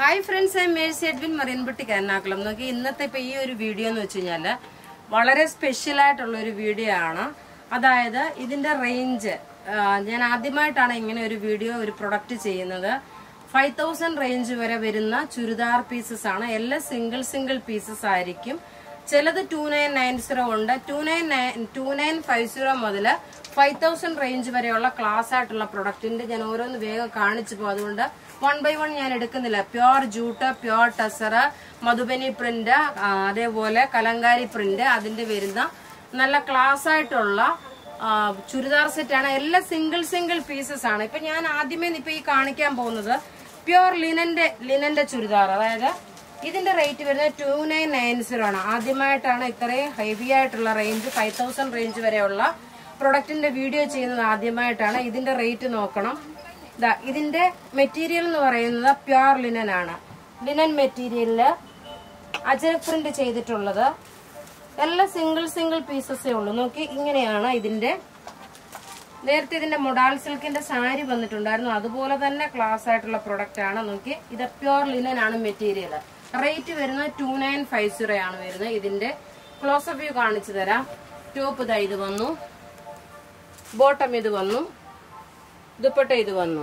hi friends I Mercy Edwin Mariyanpatti Ernakulam നോക്കി ഇന്നത്തെ ഇപ്പൊ ഈ ഒരു വീഡിയോ എന്ന് വെച്ച് കഴിഞ്ഞാല് വളരെ സ്പെഷ്യൽ ആയിട്ടുള്ള ഒരു വീഡിയോ ആണ് അതായത് ഇതിന്റെ റേഞ്ച് ഞാൻ ആദ്യമായിട്ടാണ് ഇങ്ങനെ ഒരു വീഡിയോ ഒരു പ്രൊഡക്റ്റ് ചെയ്യുന്നത് ഫൈവ് തൗസൻഡ് റേഞ്ച് വരെ വരുന്ന ചുരിദാർ പീസസ് ആണ് എല്ലാം സിംഗിൾ സിംഗിൾ പീസസ് ആയിരിക്കും ചിലത് ടു നയൻ നയൻ സീറോ ഉണ്ട് two nine nine two nine five zero മുതൽ ഫൈവ് തൗസൻഡ് റേഞ്ച് വരെയുള്ള ക്ലാസ് ആയിട്ടുള്ള പ്രൊഡക്റ്റിന്റെ ഞാൻ ഓരോന്ന് വേഗം കാണിച്ചു പോകും അതുകൊണ്ട് വൺ ബൈ വൺ ഞാൻ എടുക്കുന്നില്ല pure jute pure tussar Madhubani print അതേപോലെ കലങ്കാരി പ്രിന്റ് അതിന്റെ വരുന്ന നല്ല ക്ലാസ് ആയിട്ടുള്ള ആ, ചുരിദാർ സെറ്റാണ് എല്ലാം സിംഗിൾ സിംഗിൾ പീസസ് ആണ് ഇപ്പൊ ഞാൻ ആദ്യമേ ഇപ്പൊ ഈ കാണിക്കാൻ പോകുന്നത് പ്യോർ ലിനന്റെ ലിനന്റെ ചുരിദാർ അതായത് ഇതിന്റെ റേറ്റ് വരുന്നത് ടു നയൻ നയൻ സീറോ ആണ് ആദ്യമായിട്ടാണ് ഇത്രയും ഹെവി ആയിട്ടുള്ള റേഞ്ച് ഫൈവ് തൗസൻഡ് റേഞ്ച് വരെയുള്ള പ്രൊഡക്റ്റിന്റെ വീഡിയോ ചെയ്യുന്നത് ആദ്യമായിട്ടാണ് ഇതിന്റെ റേറ്റ് നോക്കണം ദാ ഇതിന്റെ മെറ്റീരിയൽ എന്ന് പറയുന്നത് പ്യോർ ലിനൻ ആണ് ലിനൻ മെറ്റീരിയലില് അജരക് പ്രിന്റ് ചെയ്തിട്ടുള്ളത് എല്ലാം സിംഗിൾ സിംഗിൾ പീസസേ ഉള്ളൂ നോക്കി ഇങ്ങനെയാണ് ഇതിന്റെ നേരത്തെ ഇതിന്റെ മൊഡാൾ സിൽക്കിന്റെ സാരി വന്നിട്ടുണ്ടായിരുന്നു അതുപോലെ തന്നെ ക്ലാസ് ആയിട്ടുള്ള പ്രൊഡക്റ്റ് ആണ് നോക്കി ഇത് പ്യോർ ലിനൻ ആണ് മെറ്റീരിയൽ റേറ്റ് വരുന്നത് ടു നയൻ ഫൈവ് സീറോ ആണ് വരുന്നത് ഇതിന്റെ ക്ലോസ് വ്യൂ കാണിച്ചു തരാം ടോപ്പ് ഇതാ ഇത് വന്നു ബോട്ടം ഇത് വന്നു ദുപ്പട്ട ഇത് വന്നു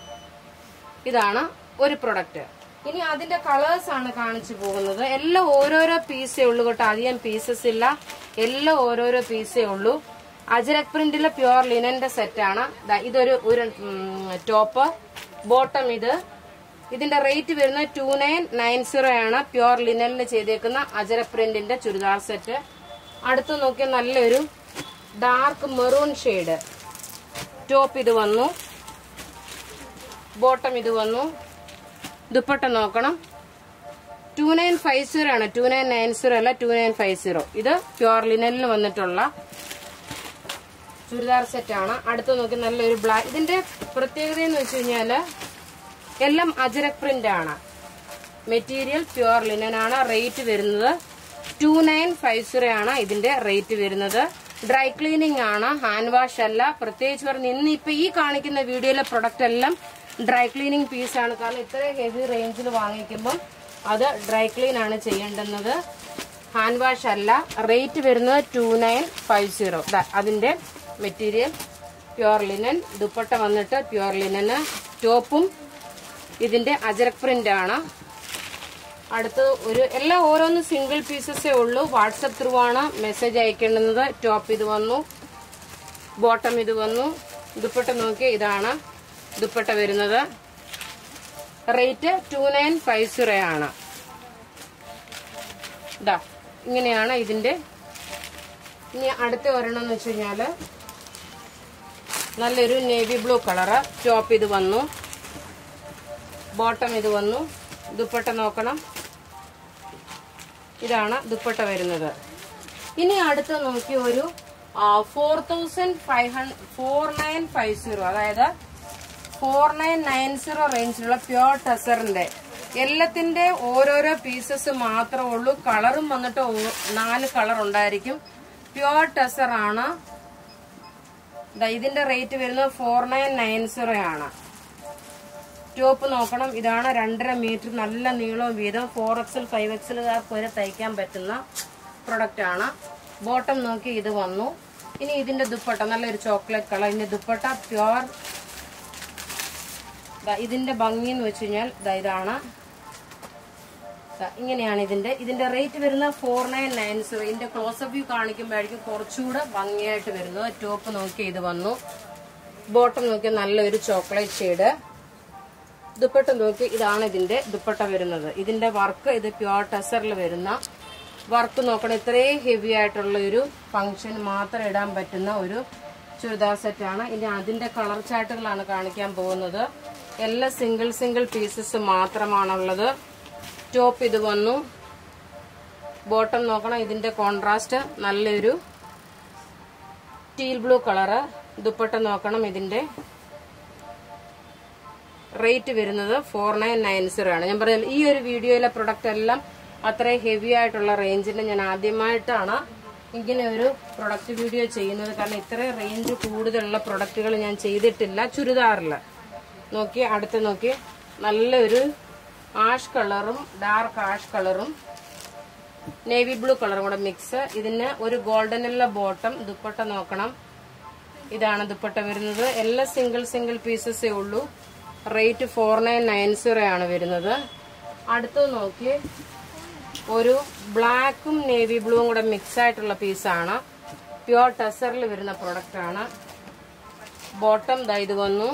ഇതാണ് ഒരു പ്രൊഡക്റ്റ് ഇനി അതിന്റെ കളേഴ്സ് ആണ് കാണിച്ചു പോകുന്നത് എല്ലാം ഓരോരോ പീസേ ഉള്ളൂ കേട്ടോ അധികം പീസസ് ഇല്ല എല്ലാം ഓരോരോ പീസേ ഉള്ളൂ അജരക് പ്രിന്റിലെ പ്യുവർ ലിനന്റെ സെറ്റാണ് ഇതൊരു ഒരു ടോപ്പ് ബോട്ടം ഇത് ഇതിന്റെ റേറ്റ് വരുന്നത് ടു നയൻ നയൻ സീറോ ആണ് പ്യുവർ ലിനലിൽ ചെയ്തേക്കുന്ന അജരക് പ്രിന്റിന്റെ ചുരിദാർ സെറ്റ് അടുത്ത് നോക്കിയാൽ നല്ലൊരു ഡാർക്ക് മെറൂൺ ഷെയ്ഡ് ടോപ്പ് ഇത് വന്നു ബോട്ടം ഇത് വന്നു ദുപ്പട്ട നോക്കണം ടു നയൻ ഫൈവ് സീറോ ആണ് ടു നയൻ നയൻ സീറോ അല്ല ടു നയൻ ഫൈവ് സീറോ ഇത് പ്യോർ ലിനലിൽ വന്നിട്ടുള്ള ചുരിദാർ സെറ്റ് ആണ് അടുത്ത് നോക്കി നല്ലൊരു ബ്ലാക്ക് ഇതിന്റെ പ്രത്യേകത എന്ന് വെച്ച് കഴിഞ്ഞാല് എല്ലാം അജരക് പ്രിന്റ് ആണ് മെറ്റീരിയൽ പ്യുവർ ലിനൻ ആണ് റേറ്റ് വരുന്നത് ടു നയൻ ഫൈവ് സീറോ ആണ് ഇതിന്റെ റേറ്റ് വരുന്നത് ഡ്രൈ ക്ലീനിങ് ആണ് ഹാൻഡ് വാഷ് അല്ല പ്രത്യേകിച്ച് പറഞ്ഞ് ഇന്ന് ഇപ്പൊ ഈ കാണിക്കുന്ന വീഡിയോയിലെ പ്രൊഡക്റ്റ് എല്ലാം ഡ്രൈ ക്ലീനിങ് പീസ് ആണ് കാരണം ഇത്രയും ഹെവി റേഞ്ചിൽ വാങ്ങിക്കുമ്പോൾ അത് ഡ്രൈ ക്ലീൻ ആണ് ചെയ്യേണ്ടുന്നത് ഹാൻഡ് വാഷ് അല്ല റേറ്റ് വരുന്നത് ടു നയൻ ഫൈവ് സീറോ അതിന്റെ മെറ്റീരിയൽ പ്യുവർ ലിനൻ ദുപ്പട്ട വന്നിട്ട് പ്യുവർ ലിനന് ടോപ്പും ഇതിന്റെ അജരക് പ്രിന്റ് ആണ് അടുത്ത് ഒരു എല്ലാം ഓരോന്ന് സിംഗിൾ പീസസേ ഉള്ളൂ വാട്സപ്പ് ത്രൂ ആണ് മെസ്സേജ് അയക്കേണ്ടുന്നത് ടോപ്പ് ഇത് വന്നു ബോട്ടം ഇത് വന്നു ദുപ്പട്ട നോക്കി ഇതാണ് ദുപ്പട്ട വരുന്നത് rate two nine five zero ആണ് ഇതാ ഇങ്ങനെയാണ് ഇതിന്റെ ഇനി അടുത്ത ഒരെണ്ണം എന്ന് വെച്ച് കഴിഞ്ഞാല് നല്ലൊരു നേവി ബ്ലൂ കളറ് ടോപ്പ് ഇത് വന്നു ബോട്ടം ഇത് വന്നു ദുപ്പട്ട നോക്കണം ഇതാണ് ദുപ്പട്ട വരുന്നത് ഇനി അടുത്ത് നോക്കി ഒരു four thousand five hundred four nine five zero അതായത് ഫോർ നയൻ നയൻ സീറോ റേഞ്ചിലുള്ള പ്യോർ ടെസറിന്റെ എല്ലാത്തിന്റെ ഓരോരോ പീസസ് മാത്രമേ ഉള്ളൂ കളറും വന്നിട്ട് ഓ- നാല് കളർ ഉണ്ടായിരിക്കും പ്യോർ ടെസർ ആണ് ദാ ഇതിന്റെ റേറ്റ് വരുന്നത് ഫോർ നയൻ നയൻ സീറോ ആണ് ടോപ്പ് നോക്കണം ഇതാണ് രണ്ടര മീറ്റർ നല്ല നീളവും വീതം ഫോർ എക്സൽ ഫൈവ് എക്സലുകാർക്ക് വരെ തയ്ക്കാൻ പറ്റുന്ന പ്രൊഡക്റ്റ് ആണ് ബോട്ടം നോക്കി ഇത് വന്നു ഇനി ഇതിന്റെ ദുപ്പട്ട നല്ലൊരു ചോക്ലേറ്റ് കളർ ഇതിന്റെ ദുപ്പട്ട പ്യുവർ ഇതിന്റെ ഭംഗി എന്ന് വെച്ച് കഴിഞ്ഞാൽ ദാ ഇതാണ് ദാ ഇങ്ങനെയാണ് ഇതിന്റെ ഇതിന്റെ റേറ്റ് വരുന്നത് ഫോർ നയൻ നയൻ സീറോ ഇതിന്റെ ക്ലോസപ്പ് വ്യൂ കാണിക്കുമ്പോഴായിരിക്കും കുറച്ചുകൂടെ ഭംഗിയായിട്ട് വരുന്നത് ടോപ്പ് നോക്കി ഇത് വന്നു ബോട്ടം നോക്കി നല്ലൊരു ചോക്ലേറ്റ് ഷെയ്ഡ് ദുപ്പട്ട നോക്കി ഇതാണ് ഇതിന്റെ ദുപ്പട്ട വരുന്നത് ഇതിന്റെ വർക്ക് ഇത് പ്യുവർ ടെസറിൽ വരുന്ന വർക്ക് നോക്കണം ഇത്രയും ഹെവി ആയിട്ടുള്ള ഒരു ഫംഗ്ഷൻ മാത്രം ഇടാൻ പറ്റുന്ന ഒരു ചുരിദാർ സെറ്റാണ് ഇനി അതിന്റെ കളർ ചാർട്ടുകളാണ് കാണിക്കാൻ പോകുന്നത് എല്ലാ സിംഗിൾ സിംഗിൾ പീസസ് മാത്രമാണുള്ളത് ടോപ്പ് ഇത് വന്നു ബോട്ടം നോക്കണം ഇതിന്റെ കോൺട്രാസ്റ്റ് നല്ലൊരു ടീൽ ബ്ലൂ കളറ് ദുപ്പട്ട നോക്കണം ഇതിന്റെ റേറ്റ് വരുന്നത് ഫോർ നയൻ നയൻ സീറോ ആണ് ഞാൻ പറഞ്ഞ ഈ ഒരു വീഡിയോയിലെ പ്രൊഡക്റ്റ് എല്ലാം അത്രയും ഹെവി ആയിട്ടുള്ള റേഞ്ചിൽ ഞാൻ ആദ്യമായിട്ടാണ് ഇങ്ങനെ ഒരു പ്രൊഡക്റ്റ് വീഡിയോ ചെയ്യുന്നത് കാരണം ഇത്രയും റേഞ്ച് കൂടുതലുള്ള പ്രൊഡക്റ്റുകൾ ഞാൻ ചെയ്തിട്ടില്ല ചുരിദാറിൽ നോക്കി അടുത്ത് നോക്കി നല്ലൊരു ആഷ് കളറും ഡാർക്ക് ആഷ് കളറും നേവി ബ്ലൂ കളറും കൂടെ മിക്സ് ഇതിന് ഒരു ഗോൾഡൻ യെല്ലോ ബോട്ടം ദുപ്പട്ട നോക്കണം ഇതാണ് ദുപ്പട്ട വരുന്നത് എല്ലാം സിംഗിൾ സിംഗിൾ പീസസേ ഉള്ളൂ rate four nine nine zero ആണ് വരുന്നത് അടുത്തത് നോക്കി ഒരു ബ്ലാക്കും നേവി ബ്ലൂവും കൂടെ മിക്സ് ആയിട്ടുള്ള പീസാണ് പ്യുവർ ടെസറിൽ വരുന്ന പ്രൊഡക്റ്റ് ആണ് ബോട്ടം ദാ ഇത് വന്നു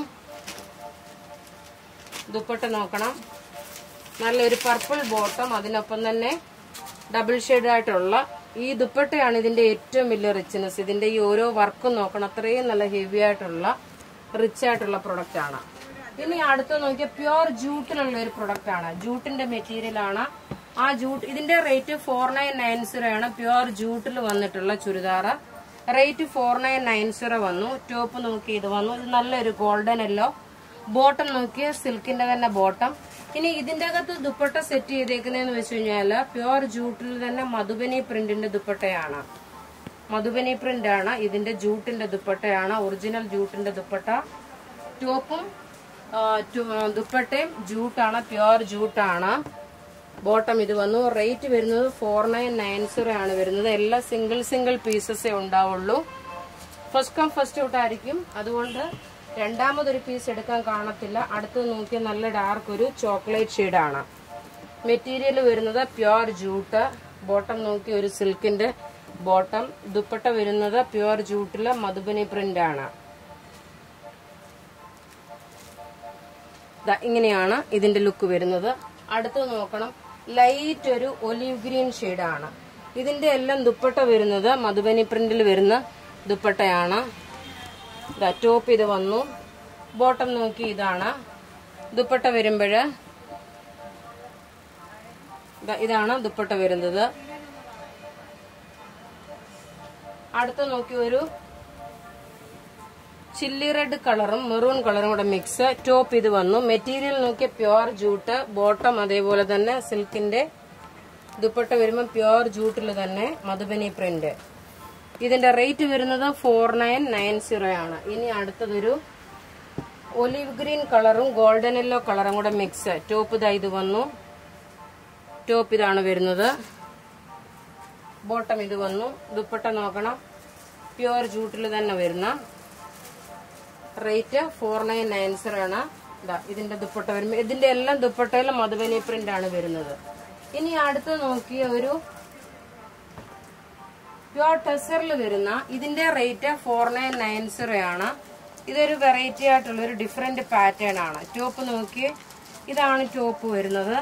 ദുപ്പട്ട നോക്കണം നല്ലൊരു പർപ്പിൾ ബോട്ടം അതിനൊപ്പം തന്നെ ഡബിൾ ആയിട്ടുള്ള ഈ ദുപ്പട്ടയാണ് ഇതിന്റെ ഏറ്റവും വലിയ റിച്ച്നെസ് ഇതിന്റെ ഈ ഓരോ വർക്കും നോക്കണം അത്രയും നല്ല ഹെവി ആയിട്ടുള്ള റിച്ച് ആയിട്ടുള്ള പ്രൊഡക്റ്റ് ആണ് ഇനി അടുത്ത് നോക്കിയ പ്യുവർ ജൂട്ടിലുള്ള ഒരു പ്രൊഡക്റ്റ് ആണ് ജൂട്ടിന്റെ മെറ്റീരിയൽ ആണ് ആ ജൂട്ട് ഇതിന്റെ rate four nine nine zero ആണ് പ്യുവർ ജൂട്ടിൽ വന്നിട്ടുള്ള churidar rate four nine nine zero വന്നു ടോപ്പ് നോക്കി ഇത് വന്നു ഇത് നല്ലൊരു ഗോൾഡൻ എല്ലോ ബോട്ടം നോക്കിയ സിൽക്കിന്റെ തന്നെ ബോട്ടം ഇനി ഇതിന്റെ അകത്ത് ദുപ്പട്ട സെറ്റ് ചെയ്തേക്കുന്നതെന്ന് വെച്ച് കഴിഞ്ഞാല് പ്യുവർ ജൂട്ടിൽ തന്നെ മധുബനി പ്രിന്റിന്റെ ദുപ്പട്ടയാണ് മധുബനി പ്രിന്റ് ആണ് ഇതിന്റെ ജൂട്ടിന്റെ ദുപ്പട്ടയാണ് ഒറിജിനൽ ജൂട്ടിന്റെ ദുപ്പട്ട ടോപ്പും ആ, ടു- ദുപ്പട്ടയും ജൂട്ടാണ് പ്യുവർ ജൂട്ടാണ് ബോട്ടം ഇത് വന്നു റേറ്റ് വരുന്നത് ഫോർ നയൻ നയൻ സീറോ ആണ് വരുന്നത് എല്ലാം സിംഗിൾ സിംഗിൾ പീസസേ ഉണ്ടാവുള്ളൂ ഫസ്റ്റ് കം ഫസ്റ്റ് ഔട്ട് ആയിരിക്കും അതുകൊണ്ട് രണ്ടാമതൊരു പീസ് എടുക്കാൻ കാണത്തില്ല അടുത്ത് നോക്കിയ നല്ല ഡാർക്ക് ഒരു ചോക്ലേറ്റ് ഷെയ്ഡാണ് മെറ്റീരിയൽ വരുന്നത് പ്യുവർ ജൂട്ട് ബോട്ടം നോക്കി ഒരു സിൽക്കിന്റെ ബോട്ടം ദുപ്പട്ട വരുന്നത് പ്യുവർ ജൂട്ടിലെ മധുബനി പ്രിന്റ് ആണ് ദാ ഇങ്ങനെയാണ് ഇതിന്റെ ലുക്ക് വരുന്നത് അടുത്ത് നോക്കണം ലൈറ്റ് ഒരു ഒലിവ് ഗ്രീൻ ആണ് ഇതിന്റെ എല്ലാം ദുപ്പട്ട വരുന്നത് മധുബനി പ്രിന്റിൽ വരുന്ന ദുപ്പട്ടയാണ് ദാ ടോപ്പ് ഇത് വന്നു ബോട്ടം നോക്കി ഇതാണ് ദുപ്പട്ട വരുമ്പോഴ് ഇതാണ് ദുപ്പട്ട വരുന്നത് അടുത്ത നോക്കി ഒരു ചില്ലി റെഡ് കളറും മെറൂൺ കളറും കൂടെ മിക്സ് ടോപ്പ് ഇത് വന്നു മെറ്റീരിയൽ നോക്കിയ പ്യുവർ ജൂട്ട് ബോട്ടം അതേപോലെ തന്നെ സിൽക്കിന്റെ ദുപ്പട്ട വരുമ്പോൾ പ്യുവർ ജൂട്ടിൽ തന്നെ മധുബനി പ്രിന്റ് ഇതിന്റെ റേറ്റ് വരുന്നത് ഫോർ നയൻ നയൻ സീറോ ആണ് ഇനി അടുത്തതൊരു ഒലിവ് ഗ്രീൻ കളറും ഗോൾഡൻ യെല്ലോ കളറും കൂടെ മിക്സ് ടോപ്പ് ഇതാ ഇത് വന്നു ടോപ്പ് ഇതാണ് വരുന്നത് ബോട്ടം ഇത് വന്നു ദുപ്പട്ട നോക്കണം പ്യുവർ ജൂട്ടിൽ തന്നെ വരുന്ന rate four nine nine zero ആണ് ഇതാ ഇതിന്റെ ദുപ്പട്ട വരുമ്പോൾ ഇതിന്റെ എല്ലാം ദുപ്പട്ടയിലും മധുബനി പ്രിന്റ് ആണ് വരുന്നത് ഇനി അടുത്ത് നോക്കിയ ഒരു പ്യുവർ ടെസറിൽ വരുന്ന ഇതിന്റെ rate four nine nine zero ആണ് ഇതൊരു വെറൈറ്റി ആയിട്ടുള്ള ഒരു ഡിഫറെന്റ് പാറ്റേൺ ആണ് ടോപ്പ് നോക്കി ഇതാണ് ടോപ്പ് വരുന്നത്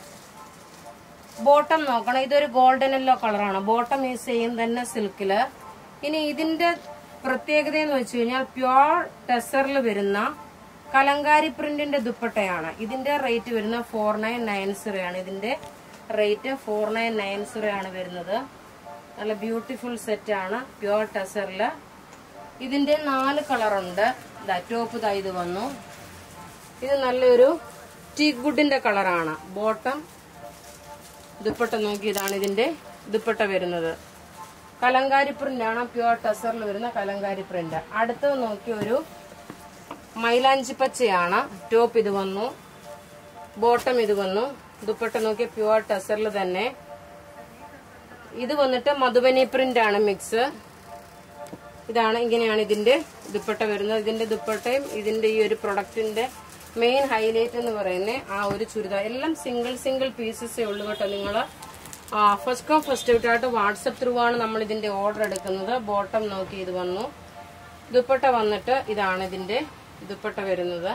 ബോട്ടം നോക്കണം ഇതൊരു ഗോൾഡൻ യെല്ലോ കളറാണ് ബോട്ടം ഈ സെയിം തന്നെ സിൽക്കില് ഇനി ഇതിന്റെ പ്രത്യേകത എന്ന് വെച്ച് കഴിഞ്ഞാൽ പ്യുവർ ടെസറിൽ വരുന്ന കലങ്കാരി പ്രിന്റിന്റെ ദുപ്പട്ടയാണ് ഇതിന്റെ റേറ്റ് വരുന്ന ഫോർ നയൻ നയൻ സീറോ ആണ് ഇതിന്റെ rate four nine nine zero ആണ് വരുന്നത് നല്ല ബ്യൂട്ടിഫുൾ സെറ്റ് ആണ് പ്യുവർ ടെസറില് ഇതിന്റെ നാല് കളറുണ്ട് ടോപ്പ് ദാ ഇത് വന്നു ഇത് നല്ലൊരു ടീ ഗുഡിന്റെ കളറാണ് ബോട്ടം ദുപ്പട്ട നോക്കി ഇതാണ് ഇതിന്റെ ദുപ്പട്ട വരുന്നത് കലങ്കാരി പ്രിന്റ് ആണ് പ്യുവർ ടെസറിൽ വരുന്ന കലങ്കാരി പ്രിന്റ് അടുത്തത് നോക്കി ഒരു മൈലാഞ്ചി പച്ചയാണ് ടോപ്പ് ഇത് വന്നു ബോട്ടം ഇത് വന്നു ദുപ്പട്ട നോക്കി പ്യുവർ ടെസറിൽ തന്നെ ഇത് വന്നിട്ട് മധുബനി പ്രിന്റ് ആണ് മിക്സ് ഇതാണ് ഇങ്ങനെയാണ് ഇതിന്റെ ദുപ്പട്ട വരുന്നത് ഇതിന്റെ ദുപ്പട്ടയും ഇതിന്റെ ഈ ഒരു പ്രൊഡക്റ്റിന്റെ മെയിൻ ഹൈലൈറ്റ് എന്ന് പറയുന്നത് ആ ഒരു ചുരിദാർ എല്ലാം സിംഗിൾ സിംഗിൾ പീസസേ ഉള്ളൂ കേട്ടോ നിങ്ങൾ ഫസ്റ്റ് കം ഫസ്റ്റ് ആയിട്ട് വാട്സപ്പ് ത്രൂ ആണ് നമ്മൾ ഇതിന്റെ ഓർഡർ എടുക്കുന്നത് ബോട്ടം നോക്കി ഇത് വന്നു ദുപ്പട്ട വന്നിട്ട് ഇതാണ് ഇതിന്റെ ദുപ്പട്ട വരുന്നത്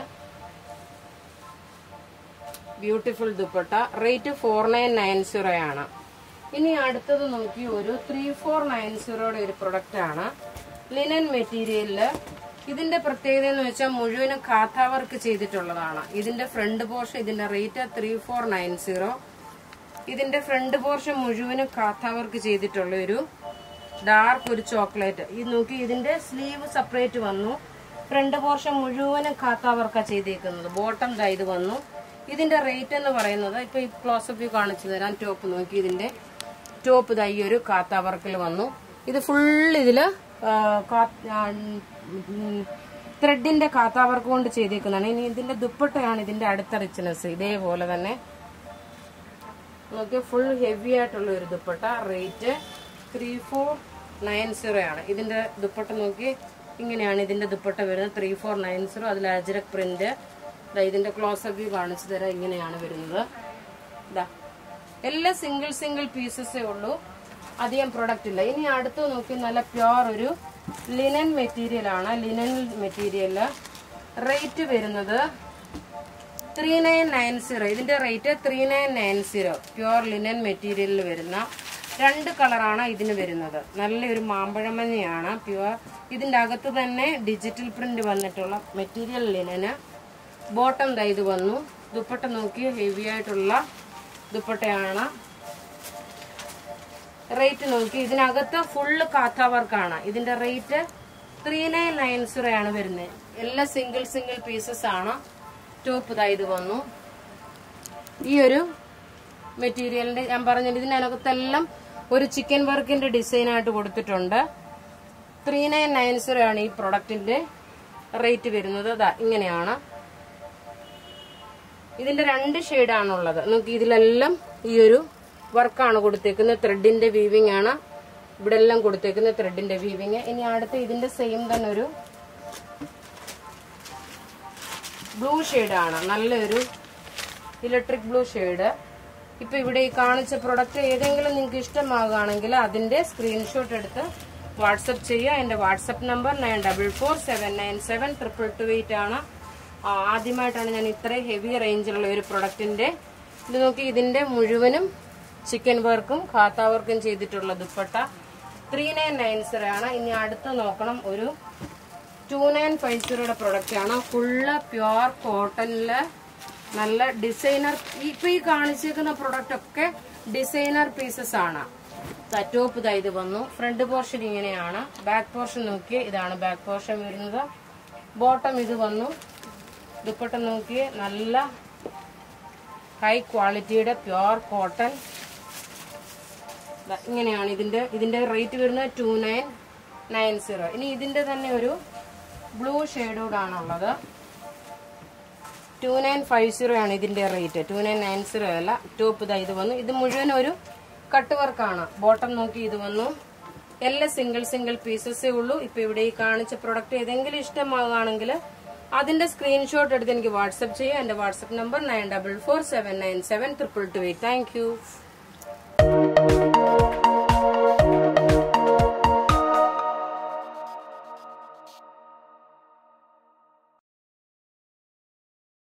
beautiful dupatta rate four nine nine zero ആണ് ഇനി അടുത്തത് നോക്കി ഒരു ത്രീ ഫോർ നയൻ സീറോയുടെ ഒരു പ്രൊഡക്റ്റ് ആണ് ലിനൻ മെറ്റീരിയലില് ഇതിന്റെ പ്രത്യേകത എന്ന് വെച്ചാൽ മുഴുവനും കാഥ വർക്ക് ചെയ്തിട്ടുള്ളതാണ് ഇതിന്റെ ഫ്രണ്ട് പോർഷൻ ഇതിന്റെ rate three four nine zero ഇതിന്റെ ഫ്രണ്ട് പോർഷൻ മുഴുവനും കാഥ വർക്ക് ചെയ്തിട്ടുള്ള ഒരു ഡാർക്ക് ഒരു ചോക്ലേറ്റ് ഇത് നോക്കി ഇതിന്റെ സ്ലീവ് സെപ്പറേറ്റ് വന്നു ഫ്രണ്ട് പോർഷൻ മുഴുവനും കാത്ത വർക്കാ ചെയ്തേക്കുന്നത് ബോട്ടം ദാ ഇത് വന്നു ഇതിന്റെ റേറ്റ് എന്ന് പറയുന്നത് ഇപ്പൊ ഈ ക്ലോസപ്പ് വ്യൂ കാണിച്ചു തരാം ടോപ്പ് നോക്കി ഇതിന്റെ ടോപ്പ് ദാ ഈ ഒരു കാത്ത വർക്കിൽ വന്നു ഇത് ഫുൾ ഇതില് ത്രെഡിന്റെ കാത്ത വർക്ക് കൊണ്ട് ചെയ്തേക്കുന്നതാണ് ഇനി ഇതിന്റെ ദുപ്പട്ടയാണ് ഇതിന്റെ അടുത്ത റിച്ച്നെസ് ഇതേപോലെ തന്നെ നോക്കിയ ഫുൾ ഹെവി ആയിട്ടുള്ള ഒരു dupatta rate three four nine zero ആണ് ഇതിന്റെ ദുപ്പട്ട നോക്കി ഇങ്ങനെയാണ് ഇതിന്റെ ദുപ്പട്ട വരുന്നത് ത്രീ ഫോർ നയൻ സീറോ അതിൽ അജരക് പ്രിന്റ് ഇതിന്റെ ക്ലോസപ്പ് വ്യൂ കാണിച്ചു തരാം ഇങ്ങനെയാണ് വരുന്നത് ഇതാ എല്ലാം സിംഗിൾ സിംഗിൾ പീസസേ ഉള്ളൂ അധികം പ്രൊഡക്റ്റ് ഇല്ല ഇനി അടുത്ത് നോക്കി നല്ല പ്യുവർ ഒരു ലിനൻ മെറ്റീരിയൽ ആണ് ലിനൻ മെറ്റീരിയല് റേറ്റ് വരുന്നത് ത്രീ നയൻ നയൻ സീറോ ഇതിന്റെ rate three nine nine zero pure linen മെറ്റീരിയലിൽ വരുന്ന രണ്ട് കളറാണ് ഇതിന് വരുന്നത് നല്ലൊരു മാമ്പഴമഞ്ഞയാണ് പ്യുവർ ഇതിന്റെ അകത്ത് തന്നെ ഡിജിറ്റൽ പ്രിന്റ് വന്നിട്ടുള്ള മെറ്റീരിയൽ ലിനന് ബോട്ടം ദാ ഇത് വന്നു ദുപ്പട്ട നോക്കി ഹെവി ആയിട്ടുള്ള ദുപ്പട്ടയാണ് റേറ്റ് നോക്കി ഇതിനകത്ത് ഫുള്ള് കാത്ത വർക്കാണ് ഇതിന്റെ rate three nine nine zero ആണ് വരുന്നത് എല്ലാം സിംഗിൾ സിംഗിൾ പീസസ് ആണ് ടോപ്പ് ഇതാ ഇത് വന്നു ഈ ഒരു മെറ്റീരിയലിന്റെ ഞാൻ പറഞ്ഞത് ഇതിനകത്തെല്ലാം ഒരു ചിക്കൻ വർക്കിന്റെ ഡിസൈൻ ആയിട്ട് കൊടുത്തിട്ടുണ്ട് ത്രീ നയൻ നയൻ സീറോ ആണ് ഈ പ്രൊഡക്റ്റിന്റെ റേറ്റ് വരുന്നത് അതാ ഇങ്ങനെയാണ് ഇതിന്റെ രണ്ട് ഷെയ്ഡാണുള്ളത് നോക്കി ഇതിലെല്ലാം ഈ ഒരു വർക്കാണ് കൊടുത്തേക്കുന്നത് ത്രെഡിന്റെ വീവിംഗ് ആണ് ഇവിടെ എല്ലാം കൊടുത്തേക്കുന്നത് ത്രെഡിന്റെ വീവിങ് ഇനി അടുത്ത് ഇതിന്റെ സെയിം തന്നെ ഒരു ബ്ലൂ ആണ് നല്ലൊരു ഇലക്ട്രിക് ബ്ലൂ ഷെയ്ഡ് ഇപ്പൊ ഇവിടെ ഈ കാണിച്ച പ്രൊഡക്റ്റ് ഏതെങ്കിലും നിങ്ങൾക്ക് ഇഷ്ടമാകുകയാണെങ്കിൽ അതിന്റെ സ്ക്രീൻഷോട്ട് എടുത്ത് വാട്സപ്പ് ചെയ്യുക എന്റെ WhatsApp number nine double four seven nine seven triple two eight ആണ് ആ, ആദ്യമായിട്ടാണ് ഞാൻ ഇത്രയും ഹെവി റേഞ്ചിലുള്ള ഒരു പ്രൊഡക്റ്റിന്റെ ഇത് നോക്കി ഇതിന്റെ മുഴുവനും ചിക്കൻ വർക്കും ഖാത്ത വർക്കും ചെയ്തിട്ടുള്ള dupatta three nine nine zero ആണ് ഇനി അടുത്ത് നോക്കണം ഒരു ടു നയൻ ഫൈവ് സീറോയുടെ പ്രൊഡക്റ്റ് ആണ് ഫുള്ള് പ്യുവർ കോട്ടണില് നല്ല ഡിസൈനർ ഇപ്പൊ ഈ കാണിച്ചേക്കുന്ന പ്രൊഡക്റ്റ് ഒക്കെ ഡിസൈനർ പീസസ് ആണ് ടോപ്പ് ഇതാ ഇത് വന്നു ഫ്രണ്ട് പോർഷൻ ഇങ്ങനെയാണ് ബാക്ക് പോർഷൻ നോക്കി ഇതാണ് ബാക്ക് പോർഷൻ വരുന്നത് ബോട്ടം ഇത് വന്നു ദുപ്പട്ട നോക്കി നല്ല ഹൈ ക്വാളിറ്റിയുടെ പ്യുവർ കോട്ടൺ ദാ ഇങ്ങനെയാണ് ഇതിന്റെ ഇതിന്റെ റേറ്റ് വരുന്നത് ടു നയൻ നയൻ സീറോ ഇനി ഇതിന്റെ തന്നെ ഒരു ബ്ലൂ ഷെയ്ഡോടാണുള്ളത് ടു നയൻ ഫൈവ് സീറോ ആണ് ഇതിന്റെ rate two nine nine zero അല്ല ടോപ്പ് ഇതാ ഇത് വന്നു ഇത് മുഴുവൻ ഒരു കട്ട് വർക്കാണ് ബോട്ടം നോക്കി ഇത് വന്നു എല്ലാം സിംഗിൾ സിംഗിൾ പീസസേ ഉള്ളൂ ഇപ്പൊ ഇവിടെ ഈ കാണിച്ച പ്രൊഡക്റ്റ് ഏതെങ്കിലും ഇഷ്ടമാകുകയാണെങ്കിൽ അതിന്റെ സ്ക്രീൻഷോട്ട് എടുത്ത് എനിക്ക് വാട്സപ്പ് ചെയ്യാം എന്റെ WhatsApp number nine double four seven nine seven triple two eight thank U